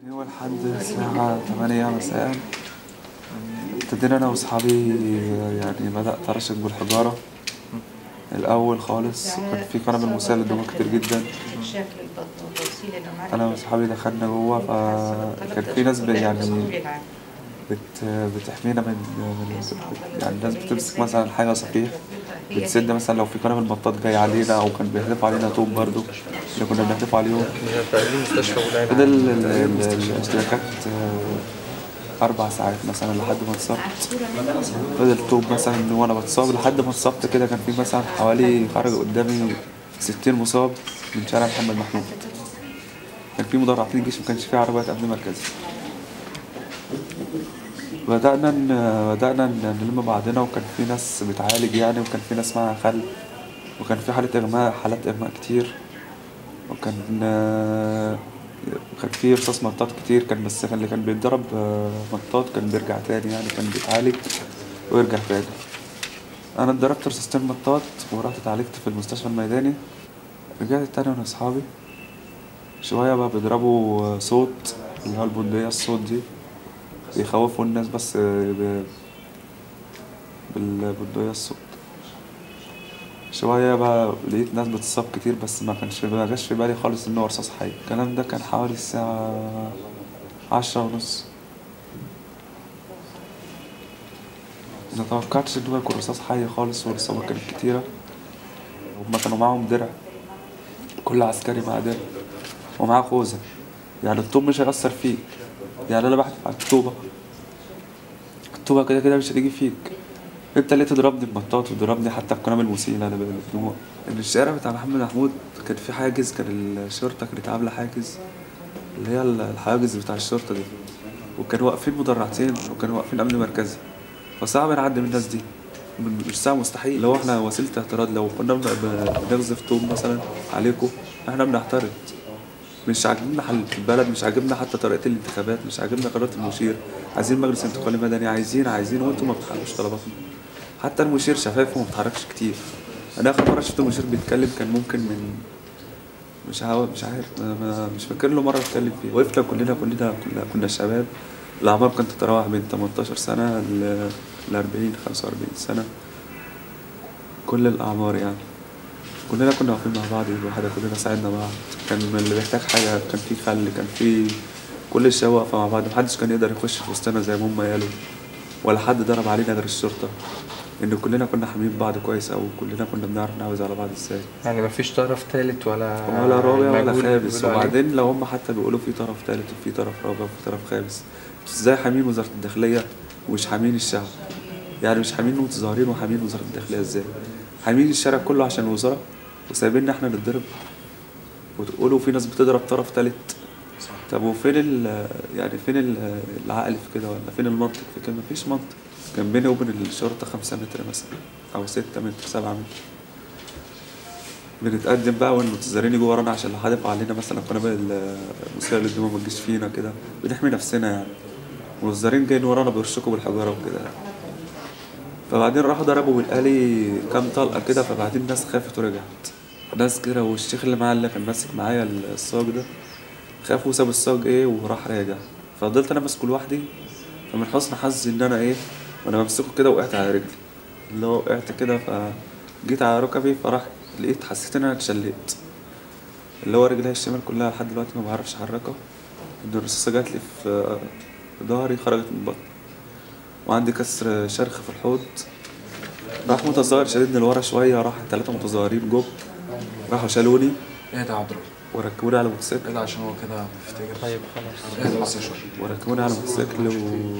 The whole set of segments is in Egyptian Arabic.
هو لحد الساعة تمانية مساء ابتدينا أنا وأصحابي يعني بدأت أرشق بالحجارة الأول خالص كان في قنابل مسيلة دموع كتير جدا شكل البطن والتوصيل اللي معاك أنا وأصحابي دخلنا جوه فكان في ناس ب- يعني بت بتحمينا من من يعني الناس بتمسك مثلا حاجة صحيح بتسد مثلا لو في قنابل مطاط جاي علينا أو كان بيحدفوا علينا طوب برضو اللي كنا بنحدفوا عليهم تقريبا مستشفى ولاية فضل ال- ال- الاشتباكات آه، أربع ساعات مثلا لحد ما اتصبت فضل طوب مثلا وأنا بتصاب لحد ما اتصبت كده كان في مثلا حوالي خرج قدامي ستين مصاب من شارع محمد محمود كان في مدرعين الجيش ما كانش فيه عربيات أمن مركزي بدأنا ن- بدأنا ن- نلم بعضنا وكان في ناس بتعالج يعني وكان في ناس معاها خل وكان في حالة إغماء حالات إغماء كتير وكان آه، كان في رصاص مطاط كتير كان بس كان اللي كان بيتضرب آه، مطاط كان بيرجع تاني يعني كان بيتعالج ويرجع تاني أنا اتضربت رصاصتين مطاط ورحت اتعالجت في المستشفى الميداني رجعت تاني أنا وأصحابي شوية بقى بيضربوا آه، صوت اللي هو البندقية الصوت دي بيخوفوا الناس بس آه، ب- بالبندقية الصوت شوية بقى لقيت ناس بتصاب كتير بس ما كانش ما جاش في بالي خالص إن هو رصاص حي الكلام ده كان حوالي الساعة عشرة ونص ما توقعتش إن هو يكون رصاص حي خالص والإصابة كانت كتيرة هما كانوا معاهم درع كل عسكري معاه درع ومعاه خوذة يعني الطوب مش هيأثر فيك يعني أنا بحث على الطوبة الطوبة كده كده مش هتيجي فيك انت اللي تضربني بمطاط وتضربني حتى بقنابل مسيلة انا بالدموع ان الشارع بتاع محمد محمود كان في حاجز كان الشرطة كانت عاملة حاجز اللي هي الحواجز بتاع الشرطة دي وكانوا واقفين مدرعتين وكانوا واقفين امن مركزي فصعب نعدي من الناس دي من- مش ساعة مستحيل لو احنا وسيلة اعتراض لو كنا بن- ب- بنغزف طوب مثلا عليكم احنا بنعترض مش عاجبنا حل البلد مش عاجبنا حتى طريقة الانتخابات مش عاجبنا قرارات المشير عايزين مجلس انتقالي مدني عايزين عايزين وانتم ما بتحققوش طلباتنا حتى المشير شفاف وما بيتحركش كتير انا اخر مرة شفت المشير بيتكلم كان ممكن من مش عارف مش عارف ما ما- مش فاكر له مرة اتكلم فيه وقفنا كلنا كلنا كلنا كنا شباب الأعمار كانت تتراوح بين 18 سنة ل ل 40 45 سنة كل الأعمار يعني كلنا كنا واقفين مع بعض ايد واحدة كلنا ساعدنا بعض كان اللي بيحتاج حاجة كان في خل كان في كل الشباب واقفة مع بعض محدش كان يقدر يخش في وسطنا زي ما هم قالوا ولا حد ضرب علينا غير الشرطة إن كلنا كنا حامين بعض كويس أوي كلنا كنا بنعرف نعوز على بعض ازاي يعني مفيش طرف تالت ولا ولا رابع ولا المجهول اللي خامس بيقولوا عليه؟ وبعدين لو هم حتى بيقولوا في طرف تالت وفي طرف رابع وفي طرف خامس بس ازاي حامين وزارة الداخلية ومش حامين الشعب يعني مش حامين متظاهرين وحامين وزارة الداخلية ازاي حامين الشارع كله عشان الوزارة وسايبيننا احنا نتضرب وتقولوا في ناس بتضرب طرف تالت طب وفين ال يعني فين ال- العقل في كده ولا فين المنطق في كده مفيش منطق كان بيني وبين الشرطة خمسة متر مثلا أو ستة متر سبعة متر بنتقدم بقى والمتظاهرين يجوا ورانا عشان لو حدفوا علينا مثلا قنابل المسيرة للدماء ما تجيش فينا كده بنحمي نفسنا يعني والمتظاهرين جايين ورانا بيرشقوا بالحجارة وكده فبعدين راحوا ضربوا بالآلي كام طلقة كده فبعدين الناس خافت ورجعت ناس كده والشيخ اللي معايا اللي كان ماسك معايا الصاج ده خاف وساب الصاج ايه وراح راجع فضلت انا ماسكه لوحدي فمن حسن حظي ان انا ايه وانا بمسكه كده وقعت على رجلي اللي هو وقعت كده فجيت على ركبي فراح لقيت حسيت ان انا اتشليت اللي هو رجلي الشمال كلها لحد دلوقتي ما بعرفش احركها ان الرصاصة جات لي في ظهري خرجت من بطني وعندي كسر شرخ في الحوض راح متظاهر شددني لورا شوية راح تلاتة متظاهرين جم راحوا شالوني ايه ده يا عبد الرحمن وركبوني على موتوسيكل ايه ده عشان هو كده بيفتكر طيب خلاص ايه ده بس يا شباب وركبوني على موتوسيكل و...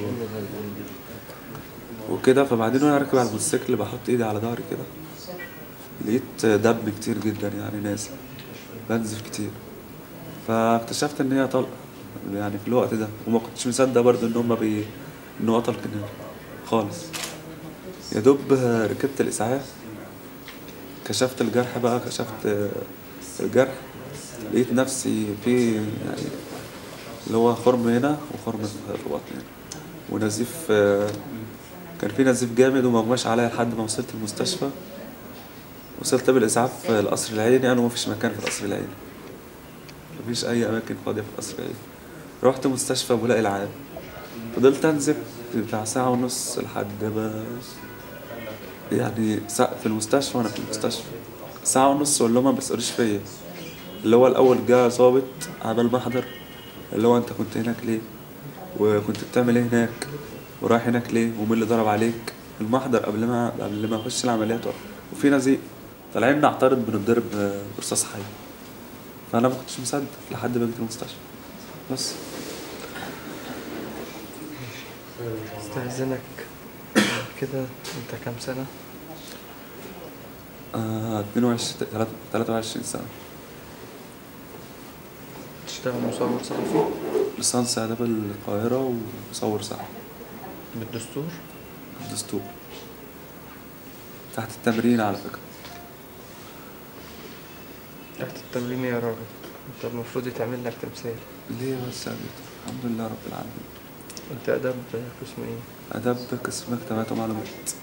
وكده فبعدين وانا راكب على الموتوسيكل بحط ايدي على ظهري كده لقيت دم كتير جدا يعني نازل بنزف كتير فاكتشفت ان هي طلقه يعني في الوقت ده وما كنتش مصدق برضه ان هما بي ان هو طلق كده خالص يا دوب ركبت الاسعاف كشفت الجرح بقى كشفت الجرح لقيت نفسي في يعني اللي هو خرم هنا وخرم في بطني هنا ونزيف آه، كان في نزيف جامد ومغماش عليا لحد ما وصلت المستشفى وصلت بالإسعاف القصر العيني أنا مفيش مكان في القصر العيني مفيش أي أماكن فاضية في القصر العيني رحت مستشفى بولاق العام فضلت انزف بتاع ساعة ونص لحد ما يعني سا- في المستشفى وانا في المستشفى ساعة ونص ولا ما بيسألوش فيا اللي هو الأول جه ظابط عمل محضر اللي هو أنت كنت هناك ليه؟ وكنت بتعمل إيه هناك؟ ورايح هناك ليه؟ ومين اللي ضرب عليك؟ المحضر قبل ما قبل ما أخش العمليات وفي نزيق طالعين نعترض بنضرب برصاص حي فأنا ما كنتش مصدق لحد ما جيت المستشفى بس استأذنك كده انت كام سنة؟ آه 22 23 سنة تشتغل مصور صحفي لسانس آداب القاهرة ومصور صحفي بالدستور الدستور تحت التمرين على فكرة تحت التمرين يا راجل انت المفروض يتعمل لك تمثال ليه بس يا بيتر الحمد لله رب العالمين انت اداب قسم ايه؟ آداب قسم مكتبات ومعلومات